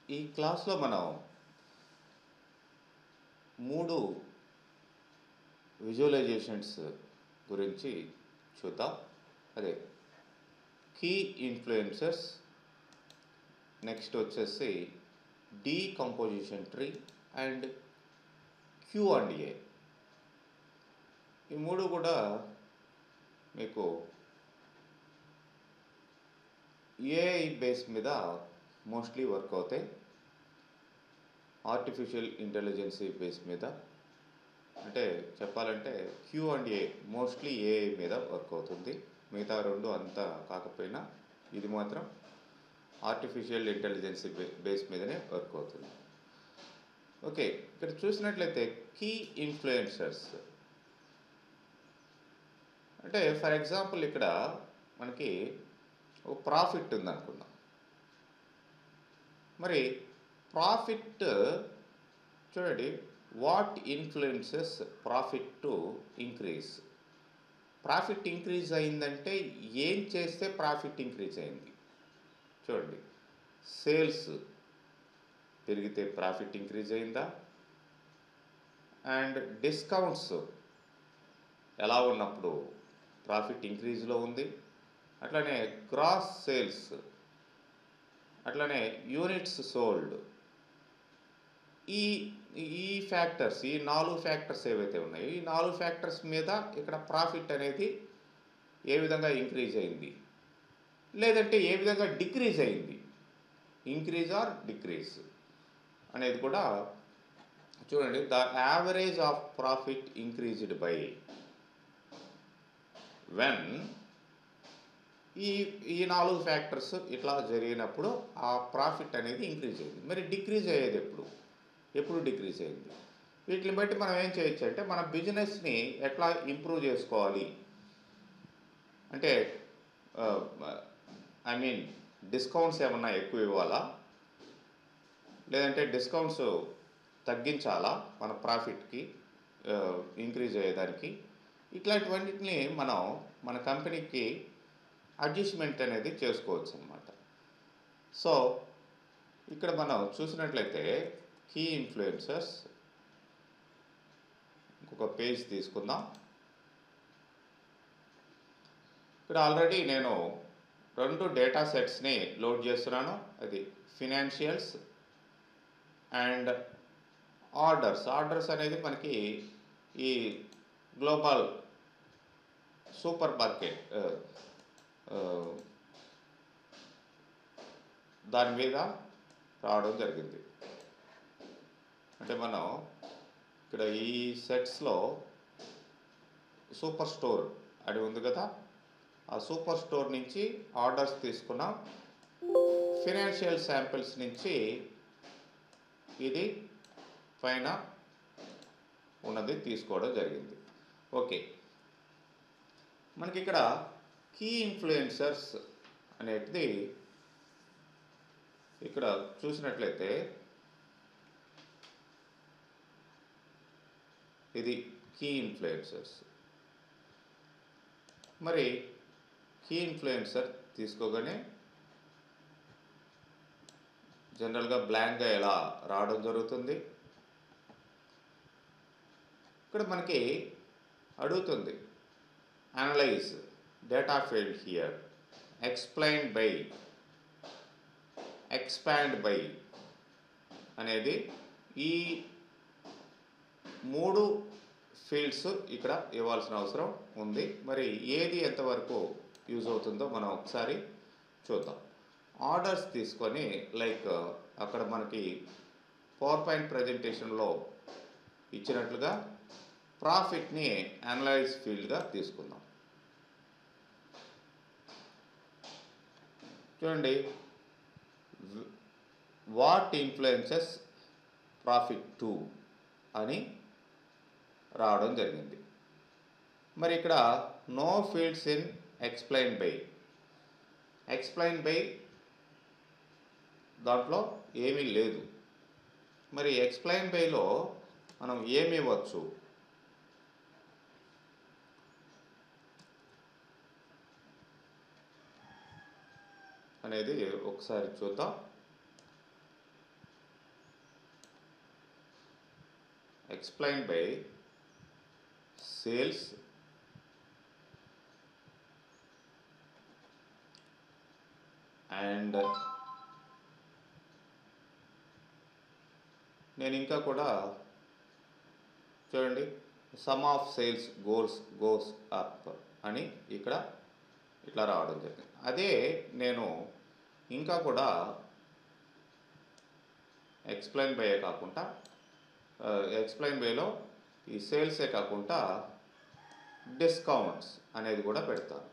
ఈ క్లాస్లో మనం మూడు విజువలైజేషన్స్ గురించి చూద్దాం అదే కీ ఇన్ఫ్లుయెన్సర్స్ నెక్స్ట్ వచ్చేసి decomposition tree and Q and A ఈ మూడు కూడా మీకు ఏఐ బేస్ మీద మోస్ట్లీ వర్క్ అవుతాయి ఆర్టిఫిషియల్ ఇంటెలిజెన్సీ బేస్ మీద అంటే చెప్పాలంటే Q and A mostly AI మీద వర్క్ అవుతుంది మిగతా రెండు అంతా కాకపోయినా ఇది మాత్రం ఆర్టిఫిషియల్ ఇంటెలిజెన్సీ బేస్ మీదనే వర్క్ అవుతుంది ఓకే ఇక్కడ చూసినట్లయితే కీ ఇన్ఫ్లుయెన్సర్స్ అంటే ఫర్ ఎగ్జాంపుల్ ఇక్కడ మనకి ఒక ప్రాఫిట్ ఉంది అనుకుందాం మరి ప్రాఫిట్ చూడండి what influences profit to increase profit increase అయిందంటే ఏం చేస్తే ప్రాఫిట్ ఇంక్రీజ్ అయింది చూడండి సేల్స్ పెరిగితే ప్రాఫిట్ ఇంక్రీజ్ అయిందా అండ్ డిస్కౌంట్స్ ఎలా ఉన్నప్పుడు ప్రాఫిట్ ఇంక్రీజ్లో ఉంది అట్లనే క్రాస్ సేల్స్ అట్లనే యూనిట్స్ సోల్డ్ ఈ ఈ ఫ్యాక్టర్స్ ఈ నాలుగు ఫ్యాక్టర్స్ ఏవైతే ఉన్నాయో ఈ నాలుగు ఫ్యాక్టర్స్ మీద ఇక్కడ ప్రాఫిట్ అనేది ఏ విధంగా ఇంక్రీజ్ అయింది లేదంటే ఏ విధంగా డిక్రీజ్ అయింది ఇంక్రీజ్ ఆర్ డిక్రీజ్ అనేది కూడా చూడండి the average of profit increased by when ఈ ఈ నాలుగు ఫ్యాక్టర్స్ ఇట్లా జరిగినప్పుడు ఆ ప్రాఫిట్ అనేది ఇంక్రీజ్ అయింది మరి డిక్రీజ్ అయ్యేది ఎప్పుడు ఎప్పుడు డిక్రీజ్ అయింది వీటిని బట్టి మనం ఏం చేయొచ్చు అంటే మన బిజినెస్ని ఎట్లా ఇంప్రూవ్ చేసుకోవాలి అంటే ఐ మీన్ డిస్కౌంట్స్ ఏమన్నా ఎక్కువ ఇవ్వాలా లేదంటే డిస్కౌంట్స్ తగ్గించాలా మన ప్రాఫిట్కి ఇంక్రీజ్ అయ్యేదానికి ఇట్లాంటివన్నిటిని మనం మన కంపెనీకి అడ్జస్ట్మెంట్ అనేది చేసుకోవచ్చు అనమాట సో ఇక్కడ మనం చూసినట్లయితే కీ ఇన్ఫ్లుయెన్సర్స్ ఇంకొక పేజ్ తీసుకుందాం ఇక్కడ ఆల్రెడీ నేను రెండు డేటా సెట్స్ని లోడ్ చేస్తున్నాను అది ఫినాన్షియల్స్ అండ్ ఆర్డర్స్ ఆర్డర్స్ అనేది మనకి ఈ గ్లోబల్ సూపర్ మార్కెట్ దాని మీద రావడం జరిగింది అంటే మనం ఇక్కడ ఈ సెట్స్లో సూపర్ స్టోర్ అది ఉంది కదా ఆ సూపర్ స్టోర్ నుంచి ఆర్డర్స్ తీసుకున్నాం ఫినాన్షియల్ శాంపిల్స్ నుంచి ఇది పైన ఉన్నది తీసుకోవడం జరిగింది ఓకే మనకి ఇక్కడ కీ ఇన్ఫ్లుయెన్సర్స్ అనేది ఇక్కడ చూసినట్లయితే ఇది కీ ఇన్ఫ్లుయెన్సర్స్ మరి కీ ఇన్ఫ్లుయెన్సర్ తీసుకోగానే జనరల్గా బ్లాంక్గా ఎలా రావడం జరుగుతుంది ఇక్కడ మనకి అడుగుతుంది analyse data field here explain by expand by అనేది ఈ మూడు ఫీల్డ్స్ ఇక్కడ ఇవ్వాల్సిన అవసరం ఉంది మరి ఏది ఎంతవరకు యూజ్ అవుతుందో మనం ఒకసారి చూద్దాం ఆర్డర్స్ తీసుకొని లైక్ అక్కడ మనకి పవర్ పాయింట్ ప్రజెంటేషన్లో ఇచ్చినట్లుగా ప్రాఫిట్ని అనలైజ్ ఫీల్డ్గా తీసుకుందాం చూడండి వాట్ ఇన్ఫ్లుయెన్సెస్ ప్రాఫిట్ టూ అని రావడం జరిగింది మరి ఇక్కడ no fields in explain by explain by దాంట్లో ఏమీ లేదు మరి ఎక్స్ప్లెయిన్ బైలో మనం ఏమి ఇవ్వచ్చు అనేది ఒకసారి చూద్దాం ఎక్స్ప్లెయిన్ బై సేల్స్ అండ్ నేను ఇంకా కూడా చూడండి sum of sales goals goes up అని ఇక్కడ ఇట్లా రావడం జరిగింది అదే నేను ఇంకా కూడా ఎక్స్ప్లెయిన్ బయే కాకుండా ఎక్స్ప్లెయిన్ బేలో ఈ సేల్సే కాకుండా డిస్కౌంట్స్ అనేది కూడా పెడతాను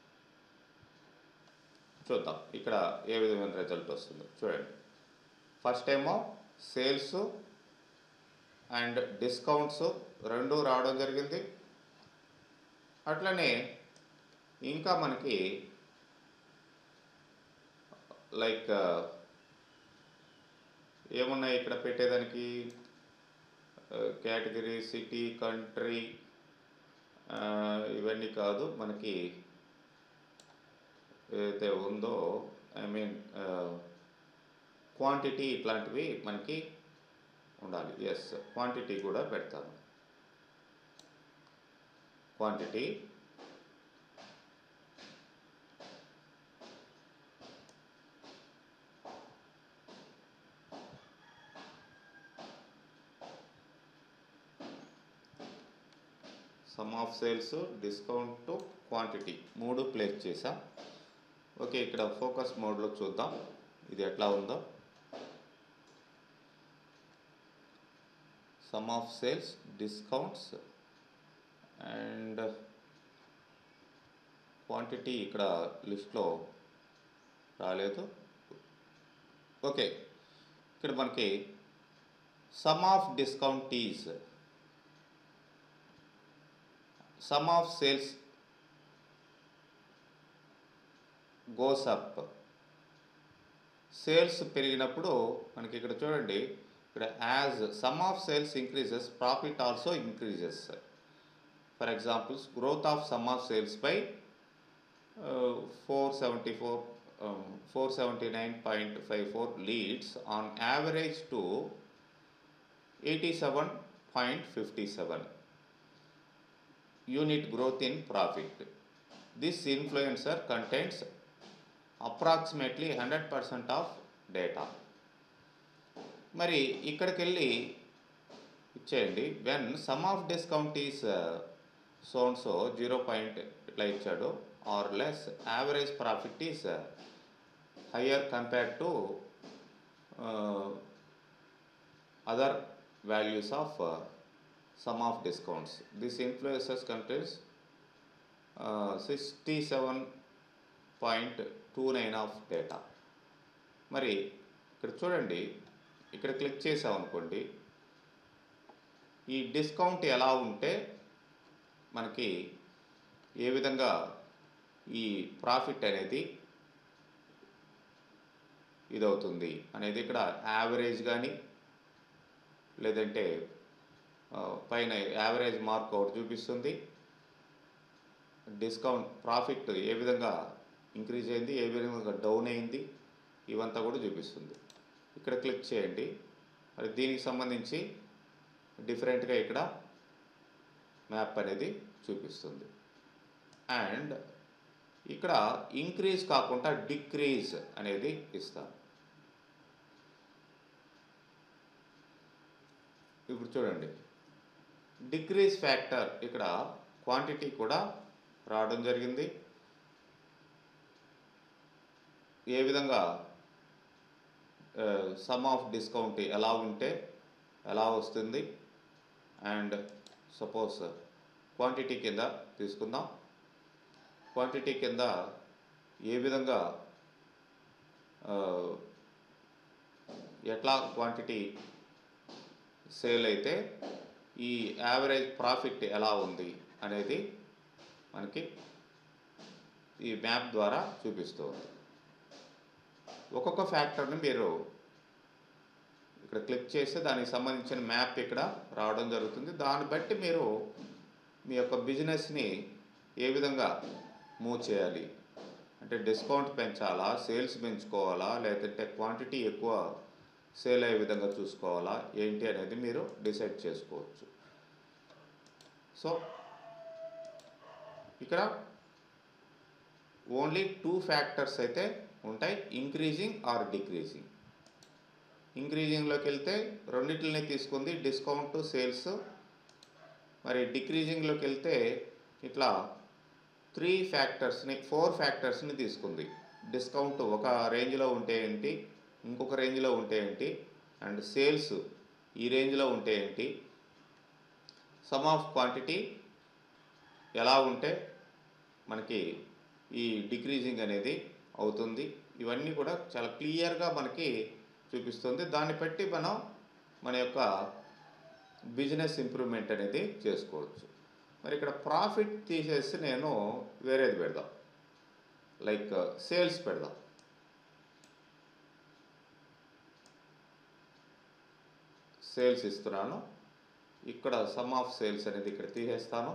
చూద్దాం ఇక్కడ ఏ విధమైన రిజల్ట్ వస్తుందో చూడండి ఫస్ట్ ఏమో సేల్స్ అండ్ డిస్కౌంట్స్ రెండు రావడం జరిగింది అట్లనే ఇంకా మనకి లైక్ ఏమున్నాయి ఇక్కడ పెట్టేదానికి కేటగిరీ సిటీ కంట్రీ ఇవన్నీ కాదు మనకి ఏదైతే ఉందో ఐ మీన్ క్వాంటిటీ ఇట్లాంటివి మనకి ఉండాలి ఎస్ క్వాంటిటీ కూడా పెడతాను quantity sum of sales discount quantity మూడు ప్లేస్ చేసాం ఓకే ఇక్కడ ఫోకస్ మోడ్లో చూద్దాం ఇది ఎట్లా ఉందో sum of sales discounts and quantity ఇక్కడ లిస్ట్లో రాలేదు ఓకే ఇక్కడ మనకి sum of discount is sum of sales goes up sales పెరిగినప్పుడు మనకి ఇక్కడ చూడండి ఇక్కడ as sum of sales increases profit also increases for examples growth of sum of sales by four seventy four four seventy nine point five four leads on average to eighty seven point fifty seven unit growth in profit. This influencer contains approximately 100% of data. మరి ఇక్కడికి వెళ్ళి ఇచ్చేయండి when sum of discount is shown so zero point ఇట్లా ఇచ్చాడు or less average profit is higher compared to other values of sum of discounts. This influences contains sixty seven point two nine of data మరి ఇక్కడ చూడండి ఇక్కడ click చేసామనుకోండి ఈ discount ఎలా ఉంటే మనకి ఏ విధంగా ఈ ప్రాఫిట్ అనేది ఇదవుతుంది అనేది ఇక్కడ యావరేజ్ కానీ లేదంటే పైన యావరేజ్ మార్క్ ఒకటి చూపిస్తుంది డిస్కౌంట్ ప్రాఫిట్ ఏ విధంగా ఇంక్రీజ్ అయింది ఏ విధంగా డౌన్ అయింది ఇవంతా కూడా చూపిస్తుంది ఇక్కడ క్లిక్ చేయండి మరి దీనికి సంబంధించి డిఫరెంట్గా ఇక్కడ మ్యాప్ అనేది చూపిస్తుంది అండ్ ఇక్కడ ఇంక్రీజ్ కాకుండా డిక్రీజ్ అనేది ఇస్తాను ఇప్పుడు చూడండి డిక్రీజ్ ఫ్యాక్టర్ ఇక్కడ క్వాంటిటీ కూడా రావడం జరిగింది ఏ విధంగా సమ్ ఆఫ్ డిస్కౌంట్ ఎలా ఉంటే ఎలా వస్తుంది అండ్ సపోజ్ క్వాంటిటీ కింద తీసుకుందాం క్వాంటిటీ కింద ఏ విధంగా ఎట్లా క్వాంటిటీ సేల్ అయితే ఈ యావరేజ్ ప్రాఫిట్ ఎలా ఉంది అనేది మనకి ఈ మ్యాప్ ద్వారా చూపిస్తూ ఉంది ఒక్కొక్క ఫ్యాక్టర్ని మీరు ఇక్కడ క్లిక్ చేస్తే దానికి సంబంధించిన మ్యాప్ ఇక్కడ రావడం జరుగుతుంది దాన్ని బట్టి మీరు మీ యొక్క బిజినెస్ని ఏ విధంగా మూవ్ చేయాలి అంటే డిస్కౌంట్ పెంచాలా సేల్స్ పెంచుకోవాలా లేదంటే క్వాంటిటీ ఎక్కువ సేల్ అయ్యే విధంగా చూసుకోవాలా ఏంటి అనేది మీరు డిసైడ్ చేసుకోవచ్చు సో ఇక్కడ ఓన్లీ టూ ఫ్యాక్టర్స్ అయితే ఉంటాయి ఇంక్రీజింగ్ ఆర్ డిక్రీజింగ్ ఇంక్రీజింగ్లోకి వెళ్తే రెండింటిని తీసుకుంది డిస్కౌంట్ సేల్స్ మరి డిక్రీజింగ్లోకి వెళ్తే ఇట్లా త్రీ ఫ్యాక్టర్స్ని ఫోర్ ఫ్యాక్టర్స్ని తీసుకుంది డిస్కౌంట్ ఒక రేంజ్లో ఉంటే ఏంటి ఇంకొక రేంజ్లో ఉంటే ఏంటి అండ్ సేల్స్ ఈ రేంజ్లో ఉంటే ఏంటి సమ్ ఆఫ్ క్వాంటిటీ ఎలా ఉంటే మనకి ఈ డిక్రీజింగ్ అనేది అవుతుంది ఇవన్నీ కూడా చాలా క్లియర్గా మనకి చూపిస్తుంది దాన్ని బట్టి మనం మన యొక్క బిజినెస్ ఇంప్రూవ్మెంట్ అనేది చేసుకోవచ్చు మరి ఇక్కడ ప్రాఫిట్ తీసేసి నేను వేరేది పెడదాం లైక్ సేల్స్ పెడదాం సేల్స్ ఇస్తున్నాను ఇక్కడ సమ్ ఆఫ్ సేల్స్ అనేది ఇక్కడ తీసేస్తాను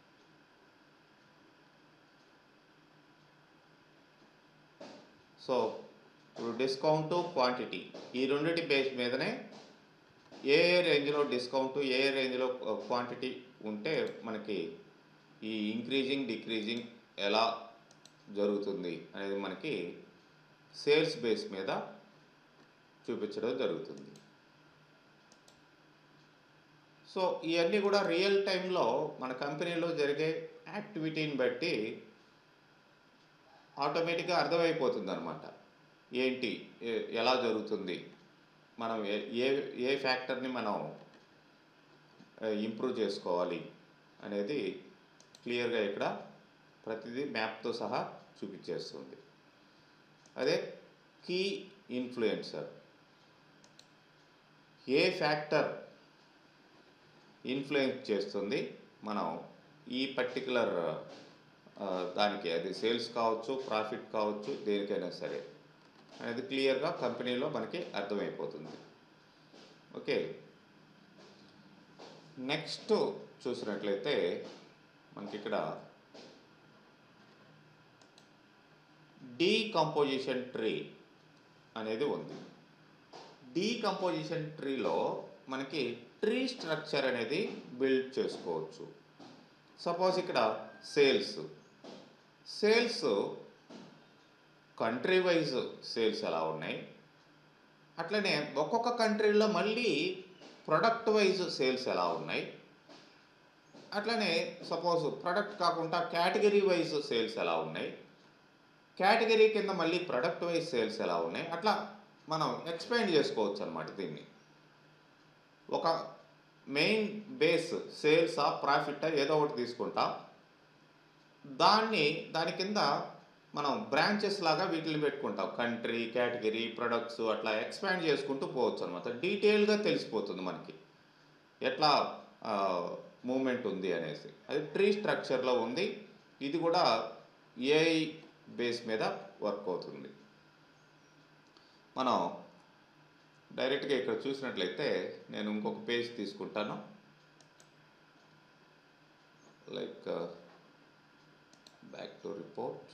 సో ఇప్పుడు డిస్కౌంట్ క్వాంటిటీ ఈ రెండింటి బేస్ మీదనే ఏ ఏ రేంజ్లో డిస్కౌంట్ ఏ ఏ రేంజ్లో క్వాంటిటీ ఉంటే మనకి ఈ ఇంక్రీజింగ్ డిక్రీజింగ్ ఎలా జరుగుతుంది అనేది మనకి సేల్స్ బేస్ మీద చూపించడం జరుగుతుంది సో ఇవన్నీ కూడా రియల్ టైంలో మన కంపెనీలో జరిగే యాక్టివిటీని బట్టి ఆటోమేటిక్గా అర్థమైపోతుంది అనమాట ఏంటి ఏ- ఎలా జరుగుతుంది మనం ఏ ఏ ఏ ఫ్యాక్టర్ని మనం ఇంప్రూవ్ చేసుకోవాలి అనేది క్లియర్గా ఇక్కడ ప్రతిదీ మ్యాప్తో సహా చూపించేస్తుంది అదే కీ ఇన్ఫ్లుయెన్సర్ ఏ ఫ్యాక్టర్ ఇన్ఫ్లుయెన్స్ చేస్తుంది మనం ఈ పర్టికులర్ దానికి అది సేల్స్ కావచ్చు ప్రాఫిట్ కావచ్చు దేనికైనా సరే అనేది క్లియర్గా కంపెనీలో మనకి అర్థమైపోతుంది ఓకే నెక్స్ట్ చూసినట్లయితే మనకి ఇక్కడ డీకంపోజిషన్ ట్రీ అనేది ఉంది డీకంపోజిషన్ ట్రీలో మనకి ట్రీ స్ట్రక్చర్ అనేది బిల్డ్ చేసుకోవచ్చు సపోజ్ ఇక్కడ sales sales country wise sales ఎలా ఉన్నాయి అట్లనే ఒక్కొక్క కంట్రీలో మళ్ళీ ప్రొడక్ట్ వైజ్ సేల్స్ ఎలా ఉన్నాయి అట్లనే సపోజ్ ప్రొడక్ట్ కాకుండా కేటగిరీ వైజ్ సేల్స్ ఎలా ఉన్నాయి కేటగిరీ కింద మళ్ళీ ప్రొడక్ట్ వైజ్ సేల్స్ ఎలా ఉన్నాయి అట్లా మనం ఎక్స్ప్లెయిన్ చేసుకోవచ్చు అనమాట దీన్ని ఒక మెయిన్ బేస్ సేల్స్ ఆ ప్రాఫిట్ ఏదో ఒకటి తీసుకుంటాం దాన్ని దాని కింద మనం బ్రాంచెస్ లాగా వీటిని పెట్టుకుంటాం కంట్రీ కేటగిరీ ప్రొడక్ట్స్ అట్లా ఎక్స్పాండ్ చేసుకుంటూ పోవచ్చు అనమాట డీటెయిల్గా తెలిసిపోతుంది మనకి ఎట్లా మూమెంట్ ఉంది అనేసి అది ట్రీ స్ట్రక్చర్లో ఉంది ఇది కూడా ఏఐ బేస్ మీద వర్క్ అవుతుంది మనం డైరెక్ట్గా ఇక్కడ చూసినట్లయితే నేను ఇంకొక పేజ్ తీసుకుంటాను లైక్ బ్యాక్ టు రిపోర్ట్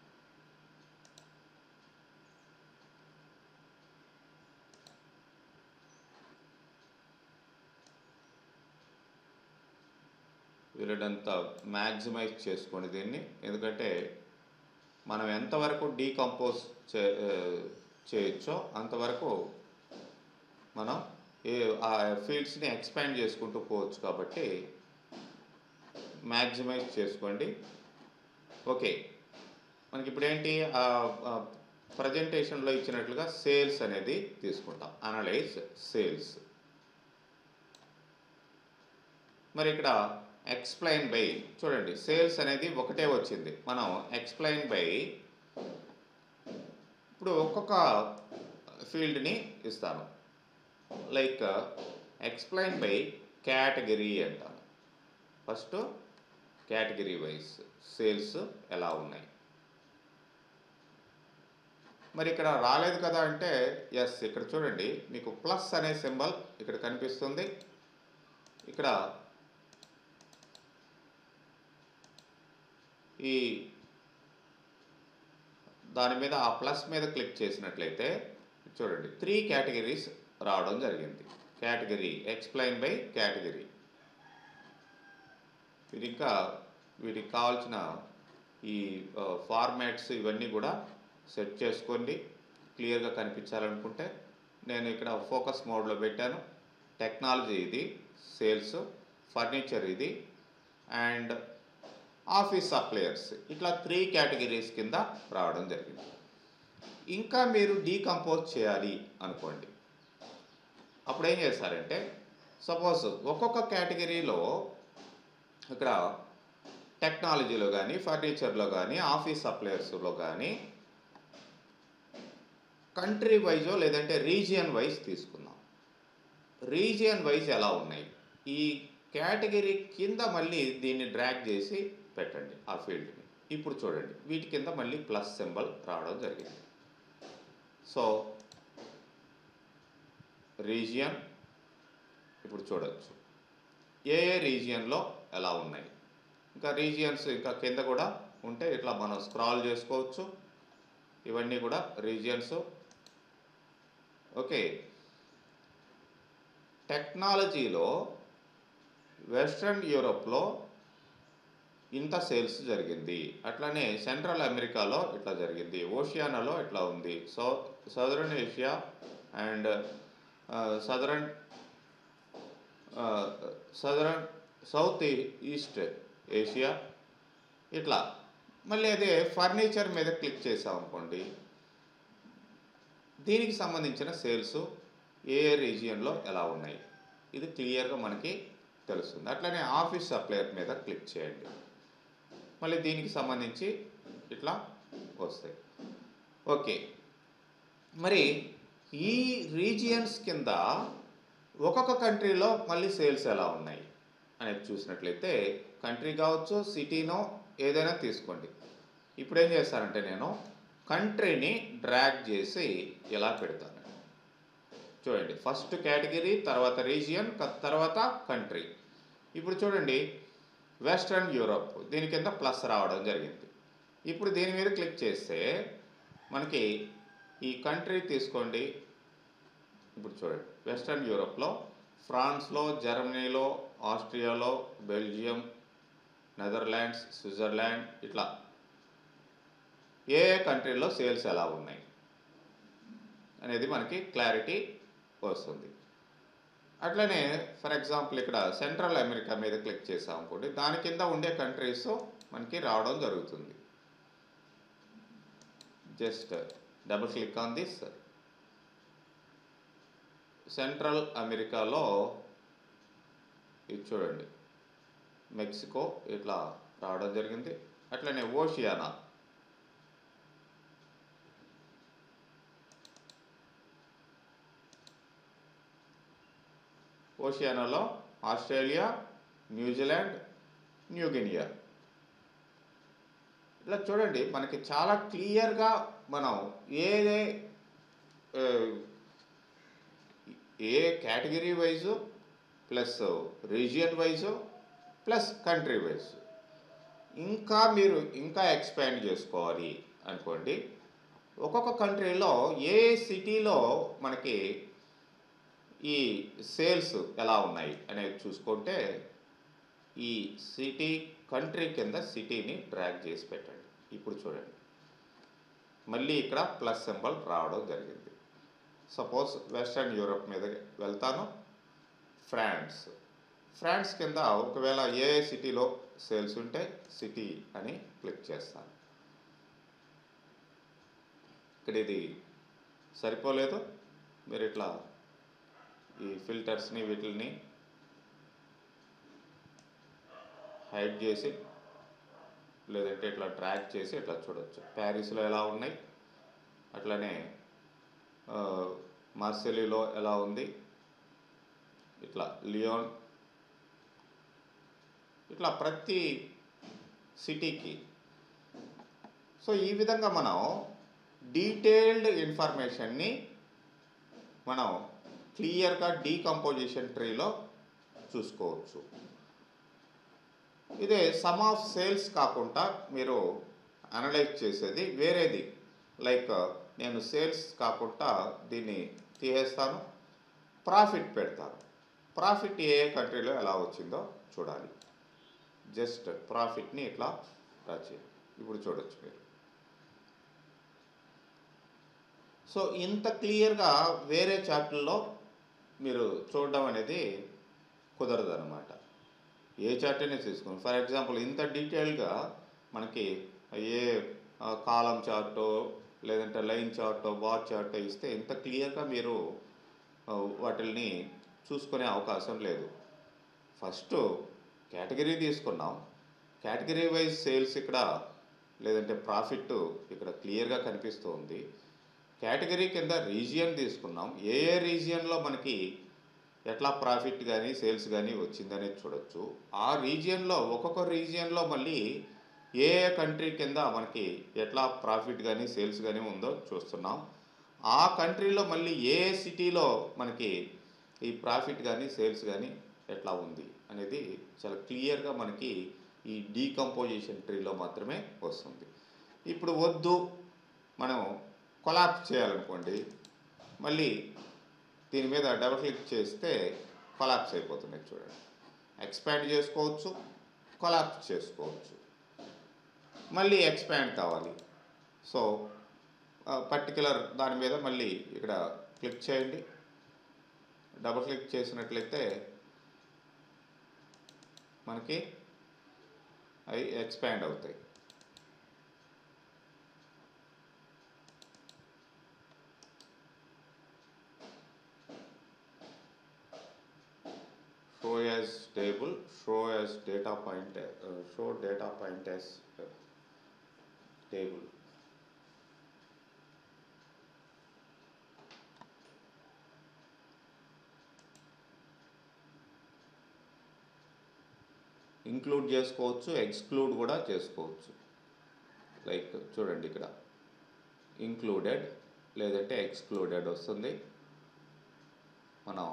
వీళ్ళంతా మ్యాక్సిమైజ్ చేసుకోండి దీన్ని ఎందుకంటే మనం ఎంతవరకు డీకంపోజ్ చే ఆ, చేయొచ్చో అంతవరకు మనం ఏ ఆ ఫీల్డ్స్ని ఎక్స్పాండ్ చేసుకుంటూ పోవచ్చు కాబట్టి మ్యాక్సిమైజ్ చేసుకోండి ఓకే మనకి ఇప్పుడు ఏంటి ప్రజెంటేషన్లో ఇచ్చినట్లుగా సేల్స్ అనేది తీసుకుంటాం అనలైజ్ సేల్స్ మరి ఇక్కడ ఎక్స్ప్లెయిన్ బై చూడండి సేల్స్ అనేది ఒకటే వచ్చింది మనం ఎక్స్ప్లెయిన్ బై ఇప్పుడు ఒక్కొక్క ఫీల్డ్ని ఇస్తాను లైక్ ఎక్స్ప్లెయిన్ బై కేటగిరీ అంటాను ఫస్ట్ కేటగిరీ వైజ్ సేల్స్ ఎలా ఉన్నాయి మరి ఇక్కడ రాలేదు కదా అంటే ఎస్ ఇక్కడ చూడండి మీకు ప్లస్ అనే సింబల్ ఇక్కడ కనిపిస్తుంది ఇక్కడ ఈ దాని మీద ఆ ప్లస్ మీద క్లిక్ చేసినట్లయితే చూడండి త్రీ కేటగిరీస్ రావడం జరిగింది కేటగిరీ ఎక్స్ప్లెయిన్ బై కేటగిరీ ఇది ఇంకా వీటికి కావాల్సిన ఈ ఫార్మాట్స్ ఇవన్నీ కూడా సెట్ చేసుకోండి క్లియర్గా కనిపించాలనుకుంటే నేను ఇక్కడ ఫోకస్ మోడ్లో పెట్టాను టెక్నాలజీ ఇది సేల్స్ ఫర్నిచర్ ఇది అండ్ ఆఫీస్ సప్లయర్స్ ఇట్లా త్రీ కేటగిరీస్ కింద రావడం జరిగింది ఇంకా మీరు డీకంపోజ్ చేయాలి అనుకోండి అప్పుడు ఏం చేస్తారంటే సపోజ్ ఒక్కొక్క కేటగిరీలో ఇక్కడ టెక్నాలజీలో కానీ ఫర్నిచర్లో కానీ ఆఫీస్ సప్లయర్స్లో కానీ కంట్రీ వైజో లేదంటే రీజియన్ వైజ్ తీసుకుందాం రీజియన్ వైజ్ ఎలా ఉన్నాయి ఈ కేటగిరీ కింద మళ్ళీ దీన్ని డ్రాగ్ చేసి పెట్టండి ఆ ఫీల్డ్ని ఇప్పుడు చూడండి వీటి కింద మళ్ళీ ప్లస్ సింబల్ రావడం జరిగింది సో రీజియన్ ఇప్పుడు చూడొచ్చు ఏ ఏ రీజియన్లో ఎలా ఉన్నాయి ఇంకా రీజియన్స్ ఇంకా కింద కూడా ఉంటే ఇట్లా మనం స్క్రాల్ చేసుకోవచ్చు ఇవన్నీ కూడా రీజియన్స్ ఓకే టెక్నాలజీలో వెస్ట్రన్ యూరోప్లో ఇంత సేల్స్ జరిగింది అట్లానే సెంట్రల్ అమెరికాలో ఇట్లా జరిగింది ఓషియానాలో ఇట్లా ఉంది so southern Asia and southern southern south east Asia ఇట్లా మళ్ళీ అదే ఫర్నిచర్ మీద క్లిక్ చేసాం అనుకోండి దీనికి సంబంధించిన సేల్స్ ఏ ఏ రీజియన్లో ఎలా ఉన్నాయి ఇది క్లియర్గా మనకి తెలుస్తుంది అట్లనే ఆఫీస్ సప్లయర్ మీద క్లిక్ చేయండి మళ్ళీ దీనికి సంబంధించి ఇట్లా వస్తాయి ఓకే మరి ఈ రీజియన్స్ కింద ఒక్కొక్క కంట్రీలో మళ్ళీ సేల్స్ ఎలా ఉన్నాయి అనేది చూసినట్లయితే కంట్రీ కావచ్చు సిటీనో ఏదైనా తీసుకోండి ఇప్పుడు ఏం చేస్తానంటే నేను కంట్రీని డ్రాగ్ చేసి ఇలా పెడతాను చూడండి ఫస్ట్ కేటగిరీ తర్వాత రీజియన్ తర్వాత కంట్రీ ఇప్పుడు చూడండి వెస్ట్రన్ యూరోప్ దీని కింద ప్లస్ రావడం జరిగింది ఇప్పుడు దీని మీద క్లిక్ చేస్తే మనకి ఈ కంట్రీ తీసుకోండి ఇప్పుడు చూడండి వెస్ట్రన్ యూరోప్లో ఫ్రాన్స్లో జర్మనీలో ఆస్ట్రియాలో బెల్జియం నెదర్లాండ్స్ స్విట్జర్లాండ్ ఇట్లా ఏ ఏ కంట్రీలో సేల్స్ ఎలా ఉన్నాయి అనేది మనకి క్లారిటీ వస్తుంది అట్లనే ఫర్ ఎగ్జాంపుల్ ఇక్కడ సెంట్రల్ అమెరికా మీద క్లిక్ చేసాం అనుకోండి దాని కింద ఉండే కంట్రీస్ మనకి రావడం జరుగుతుంది just double click on this central అమెరికాలో ఇది చూడండి మెక్సికో ఇట్లా రావడం జరిగింది అట్లనే ఓషియానా ఓషియానాలో ఆస్ట్రేలియా న్యూజిలాండ్ న్యూగినియా ఇలా చూడండి మనకి చాలా క్లియర్గా మనం ఏదే ఆ, ఏ category wise plus region wise plus country wise ఇంకా మీరు ఇంకా ఎక్స్పాండ్ చేసుకోవాలి అనుకోండి ఒక్కొక్క కంట్రీలో ఏ సిటీలో మనకి ఈ సేల్స్ ఎలా ఉన్నాయి అనేది చూసుకుంటే ఈ సిటీ కంట్రీ కింద సిటీని డ్రాగ్ చేసి పెట్టండి ఇప్పుడు చూడండి మళ్ళీ ఇక్కడ ప్లస్ సింబల్ రావడం జరిగింది సపోజ్ వెస్ట్రన్ యూరప్ మీద వెళ్తాను ఫ్రాన్స్ ఫ్రాన్స్ కింద ఒకవేళ ఏ సిటీలో సేల్స్ ఉంటే సిటీ అని క్లిక్ చేస్తాను ఇక్కడ ఇది సరిపోలేదు మీరు ఇట్లా ఈ ఫిల్టర్స్ని వీటిని హైడ్ చేసి లేదంటే ఇట్లా ట్రాక్ చేసి ఇట్లా చూడొచ్చు ప్యారిస్లో ఎలా ఉన్నాయి అట్లనే ఆ, మార్సెలీలో ఎలా ఉంది ఇట్లా లియోన్ ఇట్లా ప్రతి సిటీకి సో ఈ విధంగా మనం డీటెయిల్డ్ ఇన్ఫర్మేషన్ని మనం క్లియర్గా డీకంపోజిషన్ ట్రీలో చూసుకోవచ్చు ఇదే సమ్ ఆఫ్ సేల్స్ కాకుండా మీరు అనలైజ్ చేసేది వేరేది లైక్ నేను సేల్స్ కాకుండా దీన్ని తీసేస్తాను ప్రాఫిట్ పెడతారు ప్రాఫిట్ ఏ ఏ కంట్రీలో ఎలా వచ్చిందో చూడాలి జస్ట్ ప్రాఫిట్ని ఇట్లా డ్రా చేయాలి ఇప్పుడు చూడొచ్చు మీరు సో ఇంత క్లియర్గా వేరే చార్టుల్లో మీరు చూడడం అనేది కుదరదు అనమాట ఏ చార్ట్ అయినా తీసుకోండి ఫర్ ఎగ్జాంపుల్ ఇంత డీటెయిల్గా మనకి ఏ కాలం చార్టో లేదంటే లైన్ చార్టో బార్ చార్టో ఇస్తే ఇంత క్లియర్గా మీరు ఆ, వాటిల్ని చూసుకునే అవకాశం లేదు ఫస్ట్ కేటగిరీ తీసుకున్నాం కేటగిరీ వైజ్ సేల్స్ ఇక్కడ లేదంటే ప్రాఫిట్ ఇక్కడ క్లియర్గా కనిపిస్తుంది కేటగిరీ కింద రీజియన్ తీసుకున్నాం ఏ ఏ రీజియన్లో మనకి ఎట్లా ప్రాఫిట్ కానీ సేల్స్ కానీ వచ్చిందనేది చూడొచ్చు ఆ రీజియన్లో ఒక్కొక్క రీజియన్లో మళ్ళీ ఏ ఏ కంట్రీ కింద మనకి ఎట్లా ప్రాఫిట్ కానీ సేల్స్ కానీ ఉందో చూస్తున్నాం ఆ కంట్రీలో మళ్ళీ ఏ ఏ సిటీలో మనకి ఈ ప్రాఫిట్ కానీ సేల్స్ కానీ ఎట్లా ఉంది అనేది చాలా క్లియర్గా మనకి ఈ డీకంపోజిషన్ ట్రీలో మాత్రమే వస్తుంది ఇప్పుడు వద్దు మనం కొలాప్స్ చేయాలనుకోండి మళ్ళీ దీని మీద డబుల్ క్లిక్ చేస్తే కొలాప్స్ అయిపోతున్నాయి చూడండి ఎక్స్పాండ్ చేసుకోవచ్చు కొలాప్స్ చేసుకోవచ్చు మళ్ళీ ఎక్స్పాండ్ కావాలి సో పర్టికులర్ దాని మీద మళ్ళీ ఇక్కడ క్లిక్ చేయండి డబుల్ క్లిక్ చేసినట్లయితే మనకి అవి ఎక్స్పాండ్ అవుతాయి show as table show as data point uh, show data point as uh, table include చేసుకోవచ్చు ఎక్స్క్లూడ్ కూడా చేసుకోవచ్చు లైక్ చూడండి ఇక్కడ ఇంక్లూడెడ్ లేదంటే ఎక్స్క్లూడెడ్ వస్తుంది మనం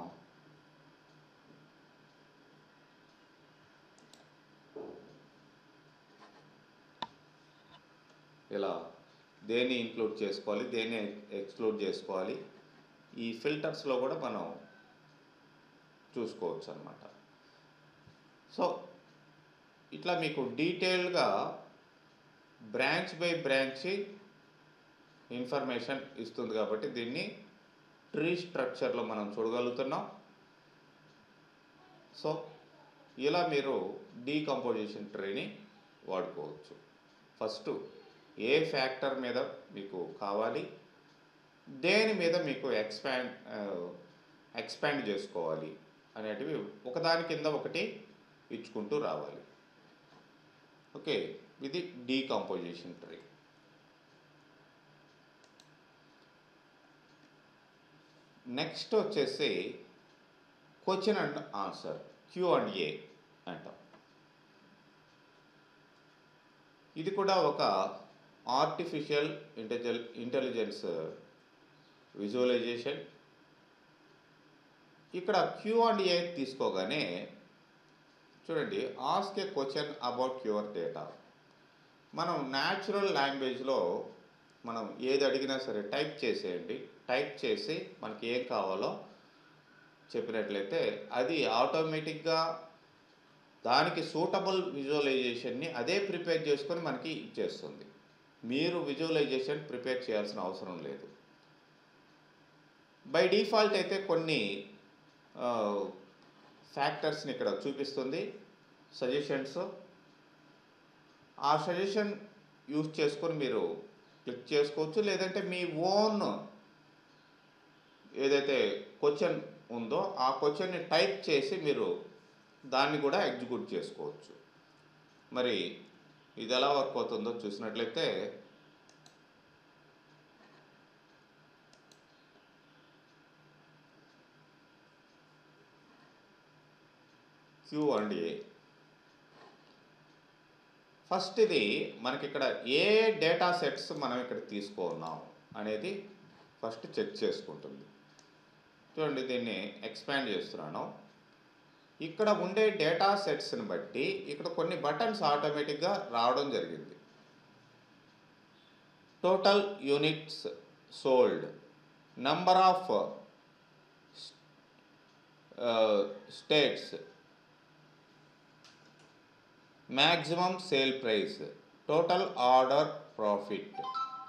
ఇలా దేన్ని ఇంక్లూడ్ చేసుకోవాలి దేన్ని ఎక్స్క్లూడ్ చేసుకోవాలి ఈ ఫిల్టర్స్లో కూడా మనం చూసుకోవచ్చు అనమాట సో ఇట్లా మీకు డీటెయిల్గా బ్రాంచ్ బై బ్రాంచ్ ఇన్ఫర్మేషన్ ఇస్తుంది కాబట్టి దీన్ని ట్రీ స్ట్రక్చర్లో మనం చూడగలుగుతున్నాం సో ఇలా మీరు డీకంపోజిషన్ ట్రీని వాడుకోవచ్చు ఫస్ట్ ఏ ఫ్యాక్టర్ మీద మీకు కావాలి దేని మీద మీకు ఎక్స్పాండ్ ఎక్స్పాండ్ చేసుకోవాలి అనేటివి ఒకదాని కింద ఒకటి ఇచ్చుకుంటూ రావాలి ఓకే ఇది డీకంపోజిషన్ ట్రీ నెక్స్ట్ వచ్చేసి question and answer Q and A అంటాం ఇది కూడా ఒక ఆర్టిఫిషియల్ ఇంటెలిజెల్ ఇంటెలిజెన్స్ విజువలైజేషన్ ఇక్కడ క్యూ అండ్ ఏ తీసుకోగానే చూడండి ask a question about your data మనం న్యాచురల్ లాంగ్వేజ్లో మనం ఏది అడిగినా సరే టైప్ చేసేయండి టైప్ చేసి మనకి ఏం కావాలో చెప్పినట్లయితే అది ఆటోమేటిక్గా దానికి సూటబుల్ విజువలైజేషన్ని అదే ప్రిపేర్ చేసుకొని మనకి ఇచ్చేస్తుంది మీరు విజువలైజేషన్ ప్రిపేర్ చేయాల్సిన అవసరం లేదు బై డిఫాల్ట్ అయితే కొన్ని ఫ్యాక్టర్స్ని ఇక్కడ చూపిస్తుంది సజెషన్స్ ఆ సజెషన్ యూజ్ చేసుకొని మీరు క్లిక్ చేసుకోవచ్చు లేదంటే మీ ఓన్ ఏదైతే క్వశ్చన్ ఉందో ఆ క్వశ్చన్ని టైప్ చేసి మీరు దాన్ని కూడా ఎగ్జిక్యూట్ చేసుకోవచ్చు మరి ఇది ఎలా వర్క్ అవుతుందో చూసినట్లయితే క్యూ అండ్ ఏ ఫస్ట్ ఇది మనకి ఇక్కడ ఏ డేటా సెట్స్ మనం ఇక్కడ తీసుకున్నాం అనేది ఫస్ట్ చెక్ చేసుకుంటుంది చూడండి దీన్ని ఎక్స్పాండ్ చేస్తున్నాను ఇక్కడ ఉండే డేటా సెట్స్ని బట్టి ఇక్కడ కొన్ని బటన్స్ ఆటోమేటిక్గా రావడం జరిగింది total units sold number of states maximum sale price total order profit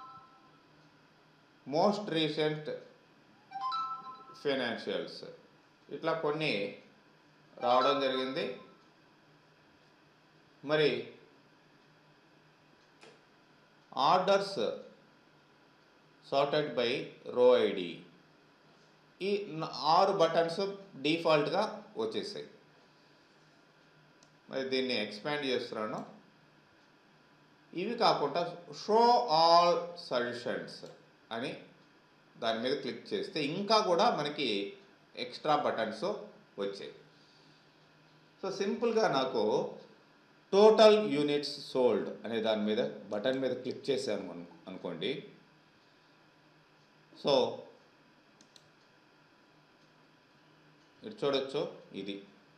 most recent financials ఇట్లా కొన్ని రావడం జరిగింది మరి orders sorted by row ID ఈ న- ఆరు బటన్స్ డిఫాల్ట్గా వచ్చేసాయి మరి దీన్ని ఎక్స్పాండ్ చేస్తున్నాను ఇవి కాకుండా షో ఆల్ సజెషన్స్ అని దాని మీద క్లిక్ చేస్తే ఇంకా కూడా మనకి ఎక్స్ట్రా బటన్స్ వచ్చాయి సో సింపుల్గా నాకు టోటల్ యూనిట్స్ సోల్డ్ అనే దాని మీద బటన్ మీద క్లిక్ చేశాను అను- అనుకోండి సో ఇటు చూడొచ్చు ఇది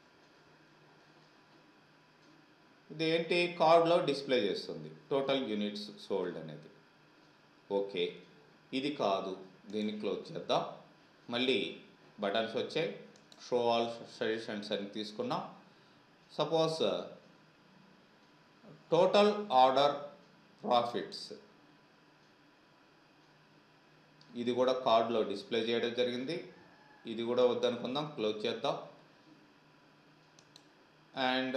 ఇది ఏంటి కార్డ్లో డిస్ప్లే చేస్తుంది టోటల్ యూనిట్స్ సోల్డ్ అనేది ఓకే ఇది కాదు దీన్ని క్లోజ్ చేద్దాం మళ్ళీ బటన్స్ వచ్చాయి షో ఆల్ సజెషన్స్ అని తీసుకున్నాం సపోజ్ టోటల్ ఆర్డర్ ప్రాఫిట్స్ ఇది కూడా కార్డులో డిస్ప్లే చేయడం జరిగింది ఇది కూడా వద్దనుకుందాం క్లోజ్ చేద్దాం అండ్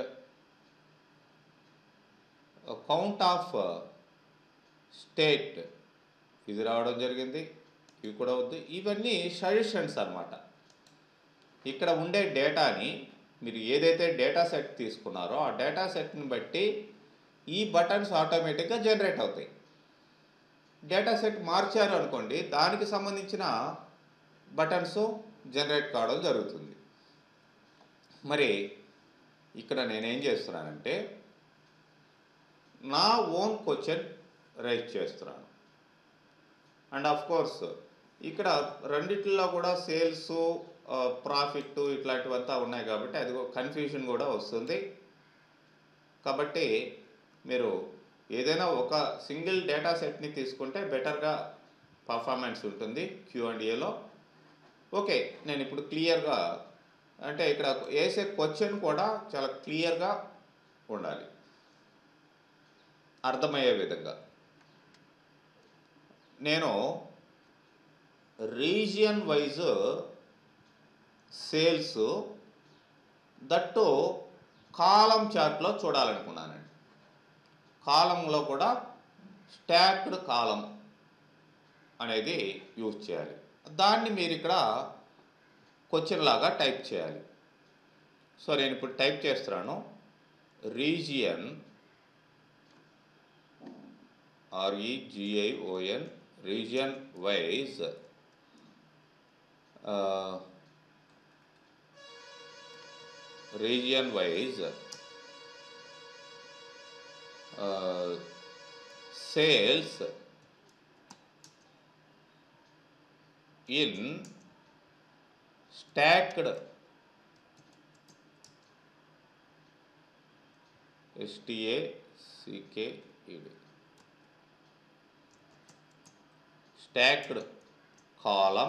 కౌంట్ ఆఫ్ స్టేట్ ఇది రావడం జరిగింది ఇవి కూడా వద్దు ఇవన్నీ సజెషన్స్ అన్నమాట ఇక్కడ ఉండే డేటాని మీరు ఏదైతే డేటా సెట్ తీసుకున్నారో ఆ డేటా సెట్ని బట్టి ఈ బటన్స్ ఆటోమేటిక్గా జనరేట్ అవుతాయి డేటా సెట్ మార్చారు అనుకోండి దానికి సంబంధించిన బటన్స్ జనరేట్ కావడం జరుగుతుంది మరి ఇక్కడ నేనేం చేస్తున్నానంటే నా ఓన్ క్వశ్చన్ రైజ్ చేస్తున్నాను అండ్ ఆఫ్ కోర్స్ ఇక్కడ రెండిట్లో కూడా సేల్స్ ప్రాఫిట్ ఇట్లాంటివంతా ఉన్నాయి కాబట్టి అది కన్ఫ్యూజన్ కూడా వస్తుంది కాబట్టి మీరు ఏదైనా ఒక సింగిల్ డేటా సెట్ని తీసుకుంటే బెటర్గా పర్ఫార్మెన్స్ ఉంటుంది క్యూ అండ్ ఏలో ఓకే నేను ఇప్పుడు క్లియర్గా అంటే ఇక్కడ వేసే క్వశ్చన్ కూడా చాలా క్లియర్గా ఉండాలి అర్థమయ్యే విధంగా నేను region wise sales that column చార్ట్లో చూడాలనుకున్నానండి కాలంలో కూడా స్టాక్డ్ కాలం అనేది యూజ్ చేయాలి దాన్ని మీరు ఇక్కడ క్వశ్చన్ లాగా టైప్ చేయాలి సో నేను ఇప్పుడు టైప్ చేస్తున్నాను region R E G I O N region wise region wise sales in stacked S T A C K E D stacked column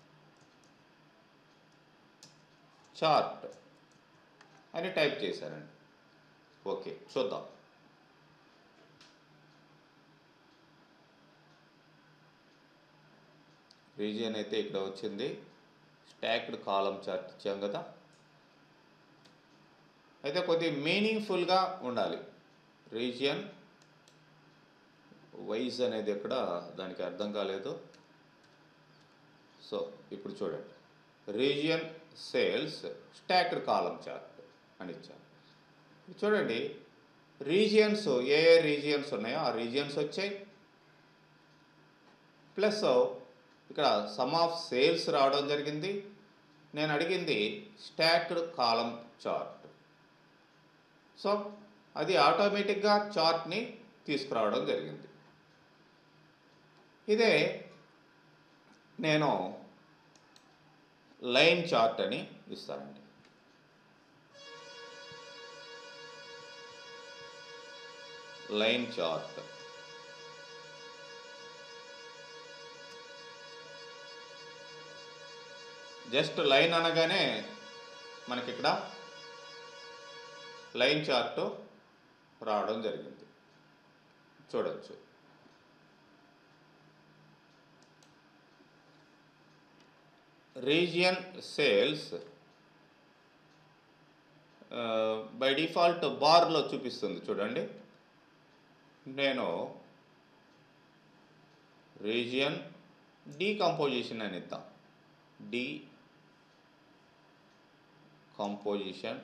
chart అని టైప్ చేశానండి ఓకే చూద్దాం రీజియన్ అయితే ఇక్కడ వచ్చింది స్టాక్డ్ కాలం చార్ట్ ఇచ్చాం కదా అయితే కొద్ది మీనింగ్ఫుల్గా ఉండాలి రీజియన్ వైజ్ అనేది ఎక్కడ దానికి అర్థం కాలేదు సో ఇప్పుడు చూడండి region sales stacked column chart అని ఇచ్చాను ఇప్పుడు చూడండి రీజియన్స్ ఏ ఏ రీజియన్స్ ఉన్నాయో ఆ రీజియన్స్ వచ్చాయి ప్లస్ ఇక్కడ సమ్ ఆఫ్ సేల్స్ రావడం జరిగింది నేను అడిగింది స్టాక్డ్ కాలం చార్ట్ సో అది ఆటోమేటిక్గా చార్ట్ని తీసుకురావడం జరిగింది ఇదే నేను లైన్ చార్ట్ అని ఇస్తానండి లైన్ చార్ట్ జస్ట్ లైన్ అనగానే మనకి ఇక్కడ లైన్ చార్ట్ రావడం జరిగింది చూడొచ్చు రీజియన్ సేల్స్ బై డిఫాల్ట్ బార్లో చూపిస్తుంది చూడండి నేను రీజియన్ డీకంపోజిషన్ అని ఇద్దాం decomposition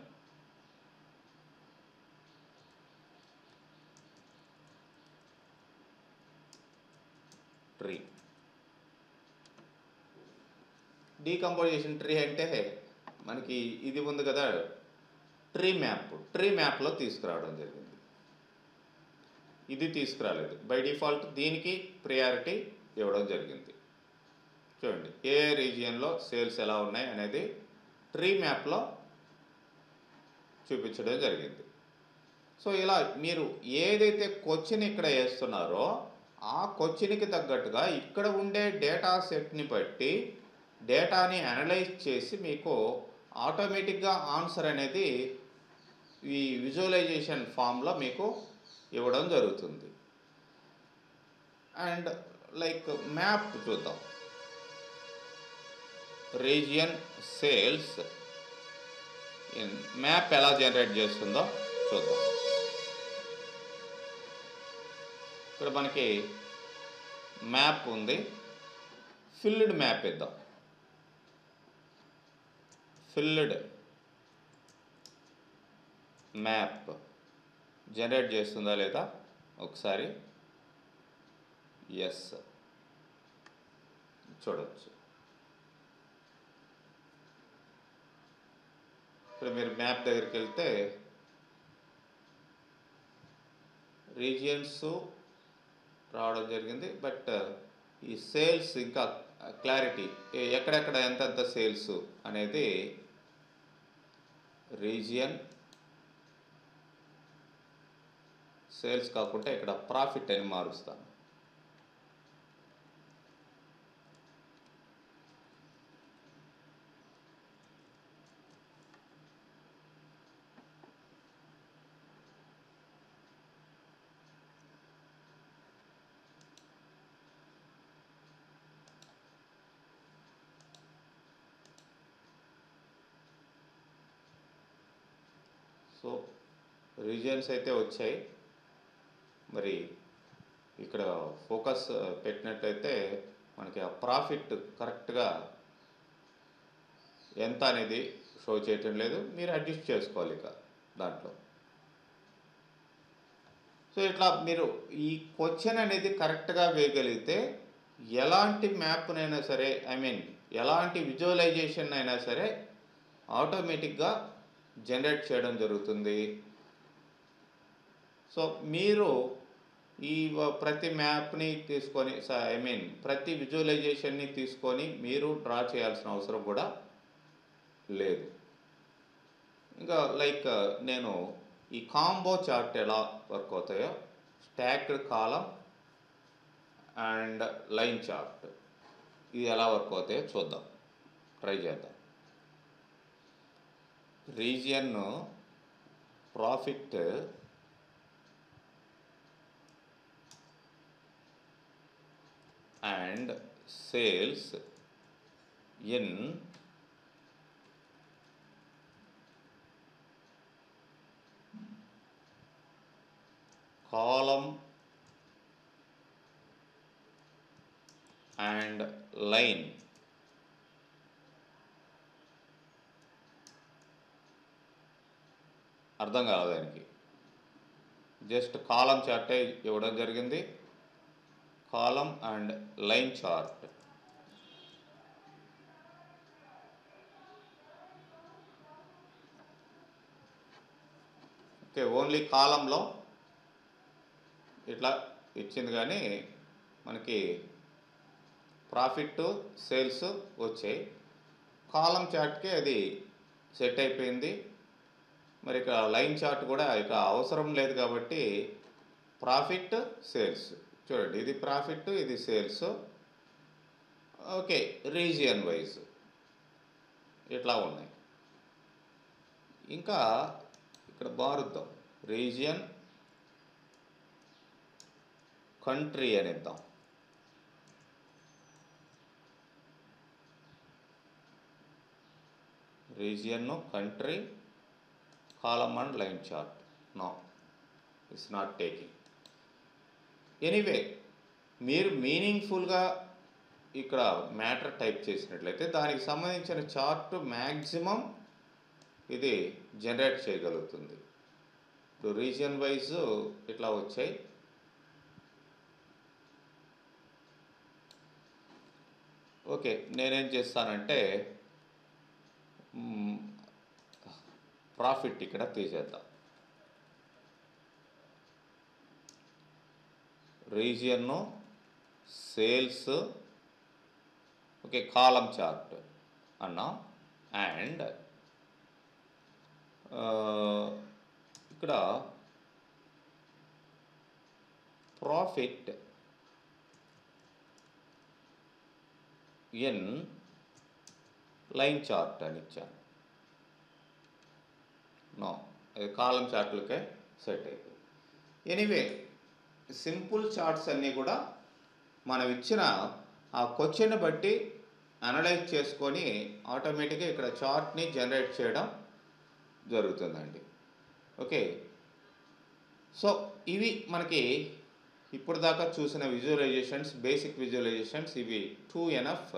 tree decomposition tree అంటే మనకి ఇది ఉంది కదా ట్రీ మ్యాప్ ట్రీ మ్యాప్లో తీసుకురావడం జరిగింది ఇది తీసుకురాలేదు బై డిఫాల్ట్ దీనికి ప్రియారిటీ ఇవ్వడం జరిగింది చూడండి ఏ రీజియన్లో సేల్స్ ఎలా ఉన్నాయి అనేది ట్రీ మ్యాప్లో చూపించడం జరిగింది సో ఇలా మీరు ఏదైతే క్వశ్చన్ ఇక్కడ వేస్తున్నారో ఆ క్వశ్చన్కి తగ్గట్టుగా ఇక్కడ ఉండే డేటా సెట్ని బట్టి డేటాని అనలైజ్ చేసి మీకు ఆటోమేటిక్గా ఆన్సర్ అనేది ఈ విజువలైజేషన్ ఫామ్లో మీకు ఇవ్వడం జరుగుతుంది అండ్ లైక్ మ్యాప్ చూద్దాం రీజియన్ సేల్స్ మ్యాప్ ఎలా జనరేట్ చేస్తుందో చూద్దాం ఇక్కడ మనకి మ్యాప్ ఉంది ఫిల్డ్ మ్యాప్ ఇద్దాం ఫిల్డ్ మ్యాప్ జనరేట్ చేస్తుందా లేదా ఒకసారి ఎస్ చూడవచ్చు ఇక్కడ మీరు మ్యాప్ దగ్గరికి వెళ్తే రీజియన్స్ రావడం జరిగింది బట్ ఈ సేల్స్ ఇంకా క్లారిటీ ఎక్కడెక్కడ ఎంతెంత సేల్స్ అనేది రీజియన్ సేల్స్ కాకుండా ఇక్కడ ప్రాఫిట్ అని మారుస్తాను సో రీజియన్స్ అయితే వచ్చాయి మరి ఇక్కడ ఫోకస్ పెట్టినట్టయితే మనకి ఆ ప్రాఫిట్ కరెక్ట్గా ఎంత అనేది షో చేయటం లేదు మీరు అడ్జస్ట్ చేసుకోవాలి ఇక దాంట్లో సో ఇట్లా మీరు ఈ క్వశ్చన్ అనేది కరెక్ట్గా వేయగలిగితే ఎలాంటి మ్యాప్నైనా సరే ఐ మీన్ ఎలాంటి విజువలైజేషన్ అయినా సరే ఆటోమేటిక్గా జనరేట్ చేయడం జరుగుతుంది సో మీరు ఈ వ- ప్రతి మ్యాప్ని తీసుకొని ఐ మీన్ ప్రతి విజువలైజేషన్ని తీసుకొని మీరు డ్రా చేయాల్సిన అవసరం కూడా లేదు ఇంకా లైక్ నేను ఈ కాంబో చార్ట్ ఎలా వర్క్ అవుతాయో stacked column and line chart ఇది ఎలా వర్క్ అవుతాయో చూద్దాం ట్రై చేద్దాం region profit and sales in column and line అర్థం కాలేదు దానికి జస్ట్ కాలం చార్టే ఇవ్వడం జరిగింది column and line chart okay only కాలంలో ఇట్లా ఇచ్చింది కానీ మనకి ప్రాఫిట్ సేల్స్ వచ్చాయి కాలం చార్ట్కి అది సెట్ అయిపోయింది మరి ఇక లైన్ చార్ట్ కూడా ఇక అవసరం లేదు కాబట్టి ప్రాఫిట్ సేల్స్ చూడండి ఇది ప్రాఫిట్ ఇది సేల్స్ ఓకే రీజియన్ వైజ్ ఇట్లా ఉన్నాయి ఇంకా ఇక్కడ మారుద్దాం రీజియన్ కంట్రీ అని ఇద్దాం region country column and line chart no it's not taking anyway మీరు మీనింగ్ఫుల్గా ఇక్కడ మ్యాటర్ టైప్ చేసినట్లయితే దానికి సంబంధించిన చార్ట్ మ్యాక్సిమం ఇది జనరేట్ చేయగలుగుతుంది ఇప్పుడు రీజియన్ వైజ్ ఇట్లా వచ్చాయి ఓకే నేనేం చేస్తానంటే ప్రాఫిట్ ఇక్కడ తీసేద్దాం రీజియన్ను సేల్స్ ఓకే కాలం చార్ట్ అన్నాం అండ్ ఇక్కడ ప్రాఫిట్ ఇన్ లైన్ చార్ట్ అని ఇచ్చాను నో అది కాలం చార్ట్లకే సెట్ అయిపోయింది ఎనీవే సింపుల్ చార్ట్స్ అన్నీ కూడా మనం ఇచ్చిన ఆ క్వశ్చన్ బట్టి అనలైజ్ చేసుకొని ఆటోమేటిక్గా ఇక్కడ చార్ట్ని జనరేట్ చేయడం జరుగుతుందండి ఓకే సో ఇవి మనకి ఇప్పుడు దాకా చూసిన విజువలైజేషన్స్ బేసిక్ విజువలైజేషన్స్ ఇవి టూ ఎనఫ్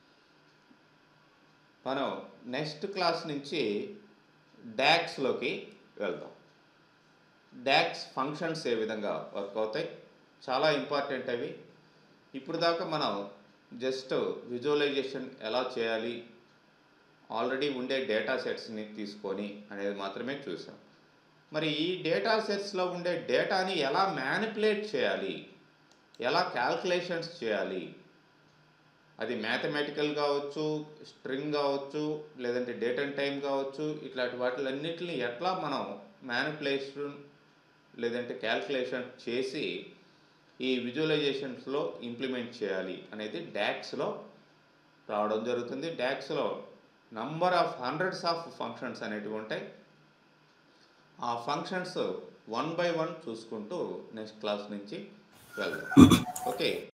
మనం నెక్స్ట్ క్లాస్ నుంచి డాక్స్లోకి వెళ్దాం డాక్స్ ఫంక్షన్స్ ఏ విధంగా వర్క్ అవుతాయి చాలా ఇంపార్టెంట్ అవి ఇప్పుడు దాకా మనం జస్ట్ విజువలైజేషన్ ఎలా చేయాలి ఆల్రెడీ ఉండే డేటా సెట్స్ని తీసుకొని అనేది మాత్రమే చూసాం మరి ఈ డేటా సెట్స్లో ఉండే డేటాని ఎలా మ్యానిపులేట్ చేయాలి ఎలా క్యాల్కులేషన్స్ చేయాలి అది మ్యాథమెటికల్ కావచ్చు స్ట్రింగ్ కావచ్చు లేదంటే డేట్ అండ్ టైం కావచ్చు ఇట్లాంటి వాటిలన్నిటిని ఎట్లా మనం మ్యానిపులేషన్ లేదంటే క్యాల్కులేషన్ చేసి ఈ విజువలైజేషన్స్లో ఇంప్లిమెంట్ చేయాలి అనేది డాక్స్లో రావడం జరుగుతుంది డాక్స్లో number of hundreds of functions అనేటివి ఉంటాయి ఆ ఫంక్షన్స్ వన్ బై వన్ చూసుకుంటూ నెక్స్ట్ క్లాస్ నుంచి వెళ్దాం ఓకే